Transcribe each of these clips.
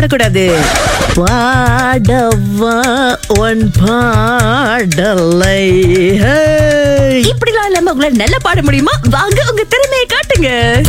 பாடக்கூடாது பாடவா உன் பாடலை ஹே. இப்படிலாம் இல்லாம உங்களால நல்லா பாட முடியுமா வாங்க உங்க திறமையை காட்டுங்க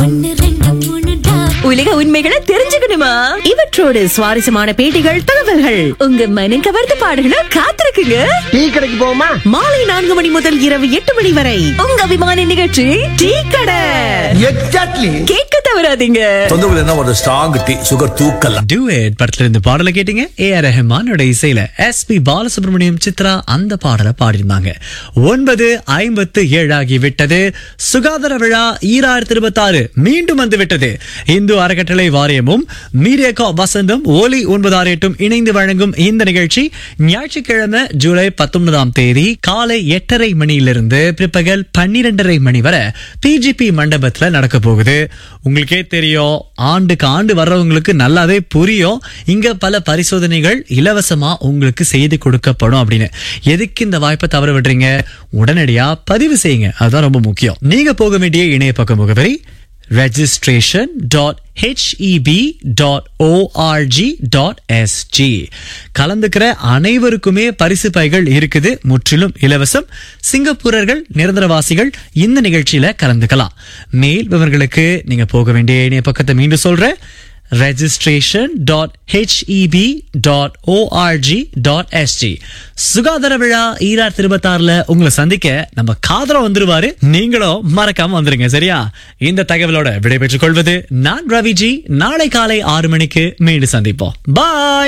உலக உண்மைகளை தெரிஞ்சுக்கணுமா இவற்றோடு சுவாரஸ்யமான பேட்டிகள் தகவல்கள் உங்க மனம் கவர்ந்த பாடல்களை காத்திருக்குங்க டீ கடைக்கு போவோமா மாலை நான்கு மணி முதல் இரவு எட்டு மணி வரை உங்க அபிமான நிகழ்ச்சி டீ கடை எக்ஸாக்ட்லி கேட்க தவறாதீங்க தொந்தரவு என்ன ஒரு ஸ்ட்ராங் டீ சுகர் தூக்கல டூயட் படத்துல இருந்து பாடலை கேட்டீங்க ஏ ஆர் ரஹ்மானோட இசையில எஸ் பி பாலசுப்ரமணியம் சித்ரா அந்த பாடலை பாடியிருந்தாங்க ஒன்பது ஐம்பத்து ஏழாகி விட்டது சுகாதார விழா ஈராயிரத்தி இருபத்தி ஆறு மீண்டும் வந்து விட்டது இந்து அறக்கட்டளை வாரியமும் மீடியாகா வசந்தம் ஒலி ஒன்பது ஆறு எட்டும் இணைந்து வழங்கும் இந்த நிகழ்ச்சி ஞாயிற்றுக்கிழமை ஜூலை பத்தொன்பதாம் தேதி காலை எட்டரை மணியிலிருந்து பிற்பகல் பன்னிரெண்டரை மணி வரை பிஜிபி மண்டபத்துல நடக்க போகுது உங்களுக்கே தெரியும் ஆண்டுக்கு ஆண்டு வர்றவங்களுக்கு நல்லாவே புரியும் இங்க பல பரிசோதனைகள் இலவசமா உங்களுக்கு செய்து கொடுக்கப்படும் அப்படின்னு எதுக்கு இந்த வாய்ப்பை தவற விடுறீங்க உடனடியா பதிவு செய்யுங்க அதுதான் ரொம்ப முக்கியம் நீங்க போக வேண்டிய இணைய பக்க முகவரி registration dot HEP dot ORG dot SG கலந்துக்கிற அனைவருக்குமே பரிசு பைகள் இருக்குது முற்றிலும் இலவசம் சிங்கப்பூரர்கள் நிரந்தரவாசிகள் இந்த நிகழ்ச்சியில கலந்துக்கலாம் மேல் விவரங்களுக்கு நீங்க போக வேண்டிய இணைய பக்கத்தை மீண்டும் சொல்றேன் registration dot HEP dot ORG dot SG சுகாதார விழா ஈராயிரத்தி இருபத்தி ஆறுல உங்களை சந்திக்க நம்ம காதலம் வந்துருவாரு நீங்களும் மறக்காம வந்துருங்க சரியா இந்த தகவலோட விடைபெற்றுக் கொள்வது நான் ரவிஜி நாளை காலை ஆறு மணிக்கு மீண்டும் சந்திப்போம் பாய்